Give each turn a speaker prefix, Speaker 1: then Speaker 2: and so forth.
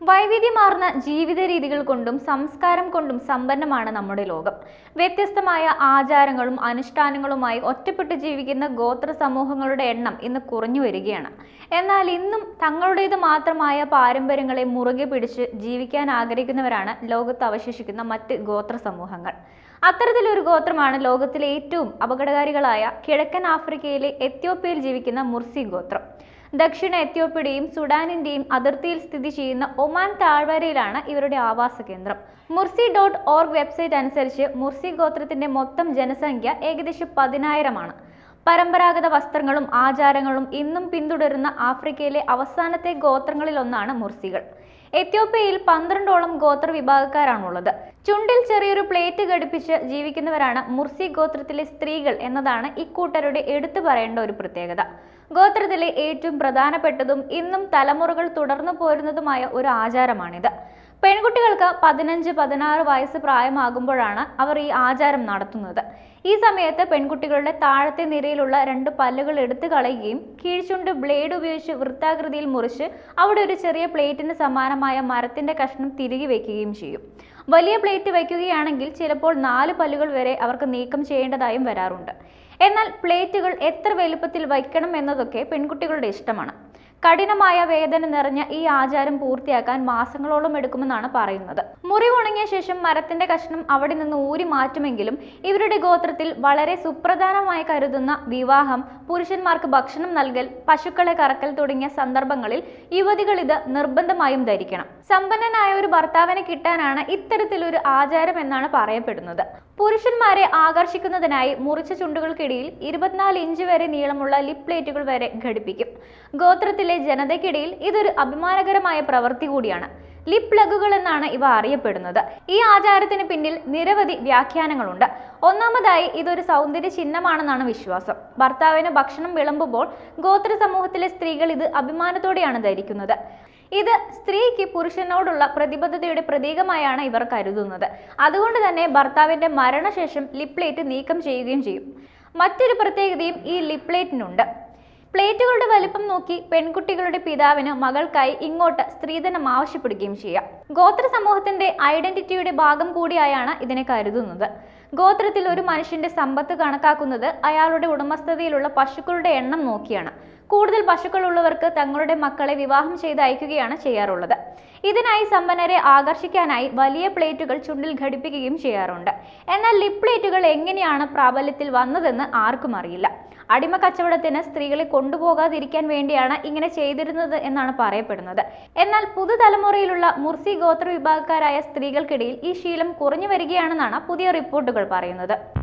Speaker 1: വൈവിധ്യമാർന്ന ജീവിത രീതികൾ കൊണ്ടും സംസ്കാരം കൊണ്ടും സമ്പന്നമാണ് നമ്മുടെ ലോകം വ്യത്യസ്തമായ ആചാരങ്ങളും അനുഷ്ഠാനങ്ങളുമായി ഒറ്റപ്പെട്ട് ജീവിക്കുന്ന ഗോത്ര സമൂഹങ്ങളുടെ എണ്ണം ഇന്ന് കുറഞ്ഞു വരികയാണ് എന്നാൽ ഇന്നും തങ്ങളുടേത് മാത്രമായ പാരമ്പര്യങ്ങളെ മുറുകെ പിടിച്ച് ജീവിക്കാൻ ആഗ്രഹിക്കുന്നവരാണ് ലോകത്ത് അവശേഷിക്കുന്ന മറ്റ് ഗോത്ര സമൂഹങ്ങൾ അത്തരത്തിലൊരു ഗോത്രമാണ് ലോകത്തിലെ ഏറ്റവും അപകടകാരികളായ കിഴക്കൻ ആഫ്രിക്കയിലെ എത്യോപ്യയിൽ ജീവിക്കുന്ന മുർസി ഗോത്രം ദക്ഷിണ എത്യോപ്യയുടെയും സുഡാനിന്റെയും അതിർത്തിയിൽ സ്ഥിതി ചെയ്യുന്ന ഒമാൻ താഴ്വരയിലാണ് ഇവരുടെ ആവാസ കേന്ദ്രം മുർസി ഡോട്ട് ഓർഗ് വെബ്സൈറ്റ് അനുസരിച്ച് മുർസി ഗോത്രത്തിന്റെ മൊത്തം ജനസംഖ്യ ഏകദേശം പതിനായിരമാണ് പരമ്പരാഗത വസ്ത്രങ്ങളും ആചാരങ്ങളും ഇന്നും പിന്തുടരുന്ന ആഫ്രിക്കയിലെ അവസാനത്തെ ഗോത്രങ്ങളിലൊന്നാണ് മുർസികൾ എത്യോപ്യയിൽ പന്ത്രണ്ടോളം ഗോത്ര വിഭാഗക്കാരാണുള്ളത് ചുണ്ടിൽ ചെറിയൊരു പ്ലേറ്റ് ഘടിപ്പിച്ച് ജീവിക്കുന്നവരാണ് മുർസി ഗോത്രത്തിലെ സ്ത്രീകൾ എന്നതാണ് ഇക്കൂട്ടരുടെ എടുത്തു പറയേണ്ട ഒരു പ്രത്യേകത ഗോത്രത്തിലെ ഏറ്റവും പ്രധാനപ്പെട്ടതും ഇന്നും തലമുറകൾ തുടർന്നു പോരുന്നതുമായ ഒരു ആചാരമാണിത് പെൺകുട്ടികൾക്ക് പതിനഞ്ച് പതിനാറ് വയസ്സ് പ്രായമാകുമ്പോഴാണ് അവർ ഈ ആചാരം നടത്തുന്നത് ഈ സമയത്ത് പെൺകുട്ടികളുടെ താഴത്തെ നിരയിലുള്ള രണ്ട് പല്ലുകൾ എടുത്തു കളയുകയും കീഴ്ചുണ്ട് ബ്ലേഡ് ഉപയോഗിച്ച് വൃത്താകൃതിയിൽ മുറിച്ച് അവിടെ ഒരു ചെറിയ പ്ലേറ്റിന് സമാനമായ മരത്തിന്റെ കഷ്ണം തിരികെ വയ്ക്കുകയും ചെയ്യും വലിയ പ്ലേറ്റ് വയ്ക്കുകയാണെങ്കിൽ ചിലപ്പോൾ നാല് പല്ലുകൾ വരെ അവർക്ക് നീക്കം ചെയ്യേണ്ടതായും വരാറുണ്ട് എന്നാൽ പ്ലേറ്റുകൾ എത്ര വലുപ്പത്തിൽ വയ്ക്കണം എന്നതൊക്കെ പെൺകുട്ടികളുടെ ഇഷ്ടമാണ് കഠിനമായ വേദന നിറഞ്ഞ ഈ ആചാരം പൂർത്തിയാക്കാൻ മാസങ്ങളോളം എടുക്കുമെന്നാണ് പറയുന്നത് മുറിവുണങ്ങിയ ശേഷം മരത്തിന്റെ കഷ്ണം അവിടെ നിന്ന് ഊരി മാറ്റുമെങ്കിലും ഇവരുടെ ഗോത്രത്തിൽ വളരെ സുപ്രധാനമായി കരുതുന്ന വിവാഹം പുരുഷന്മാർക്ക് ഭക്ഷണം നൽകൽ പശുക്കളെ കറക്കൽ തുടങ്ങിയ സന്ദർഭങ്ങളിൽ യുവതികൾ ഇത് നിർബന്ധമായും ധരിക്കണം സമ്പന്നനായ ഒരു ഭർത്താവിനെ കിട്ടാനാണ് ഇത്തരത്തിലൊരു ആചാരം എന്നാണ് പറയപ്പെടുന്നത് പുരുഷന്മാരെ ആകർഷിക്കുന്നതിനായി മുറിച്ച ചുണ്ടുകൾക്കിടയിൽ ഇരുപത്തിനാല് ഇഞ്ച് വരെ നീളമുള്ള ലിപ് പ്ലേറ്റുകൾ വരെ ഘടിപ്പിക്കും ഗോത്രത്തിലെ ജനതയ്ക്കിടയിൽ ഇതൊരു അഭിമാനകരമായ പ്രവൃത്തി കൂടിയാണ് ലിപ് പ്ലഗുകൾ എന്നാണ് ഇവ അറിയപ്പെടുന്നത് ഈ ആചാരത്തിന് പിന്നിൽ നിരവധി വ്യാഖ്യാനങ്ങളുണ്ട് ഒന്നാമതായി ഇതൊരു സൗന്ദര്യ ചിഹ്നമാണെന്നാണ് വിശ്വാസം ഭർത്താവിന് ഭക്ഷണം വിളമ്പുമ്പോൾ ഗോത്ര സമൂഹത്തിലെ സ്ത്രീകൾ ഇത് അഭിമാനത്തോടെയാണ് ധരിക്കുന്നത് ഇത് സ്ത്രീക്ക് പുരുഷനോടുള്ള പ്രതിബദ്ധതയുടെ പ്രതീകമായാണ് ഇവർ കരുതുന്നത് അതുകൊണ്ട് തന്നെ ഭർത്താവിന്റെ മരണശേഷം ലിപ്ലേറ്റ് നീക്കം ചെയ്യുകയും ചെയ്യും മറ്റൊരു പ്രത്യേകതയും ഈ ലിപ്ലേറ്റിനുണ്ട് പ്ലേറ്റുകളുടെ വലിപ്പം നോക്കി പെൺകുട്ടികളുടെ പിതാവിന് മകൾക്കായി ഇങ്ങോട്ട് സ്ത്രീധനം ആവശ്യപ്പെടുകയും ചെയ്യാം ഗോത്ര സമൂഹത്തിന്റെ ഐഡന്റിറ്റിയുടെ ഭാഗം കൂടിയായാണ് ഇതിനെ കരുതുന്നത് ഗോത്രത്തിൽ ഒരു മനുഷ്യന്റെ സമ്പത്ത് കണക്കാക്കുന്നത് അയാളുടെ ഉടമസ്ഥതയിലുള്ള പശുക്കളുടെ എണ്ണം നോക്കിയാണ് കൂടുതൽ പശുക്കളുള്ളവർക്ക് തങ്ങളുടെ മക്കളെ വിവാഹം ചെയ്ത് അയക്കുകയാണ് ചെയ്യാറുള്ളത് ഇതിനായി സമ്പന്നരെ ആകർഷിക്കാനായി വലിയ പ്ലേറ്റുകൾ ചുണ്ടിൽ ഘടിപ്പിക്കുകയും ചെയ്യാറുണ്ട് എന്നാൽ ലിപ് പ്ലേറ്റുകൾ എങ്ങനെയാണ് പ്രാബല്യത്തിൽ വന്നതെന്ന് ആർക്കും അറിയില്ല അടിമ കച്ചവടത്തിന് സ്ത്രീകളെ കൊണ്ടുപോകാതിരിക്കാൻ വേണ്ടിയാണ് ഇങ്ങനെ ചെയ്തിരുന്നത് എന്നാണ് പറയപ്പെടുന്നത് എന്നാൽ പുതുതലമുറയിലുള്ള മുർസി ഗോത്ര വിഭാഗക്കാരായ സ്ത്രീകൾക്കിടയിൽ ഈ ശീലം കുറഞ്ഞു വരികയാണെന്നാണ് പുതിയ റിപ്പോർട്ടുകൾ പറയുന്നത്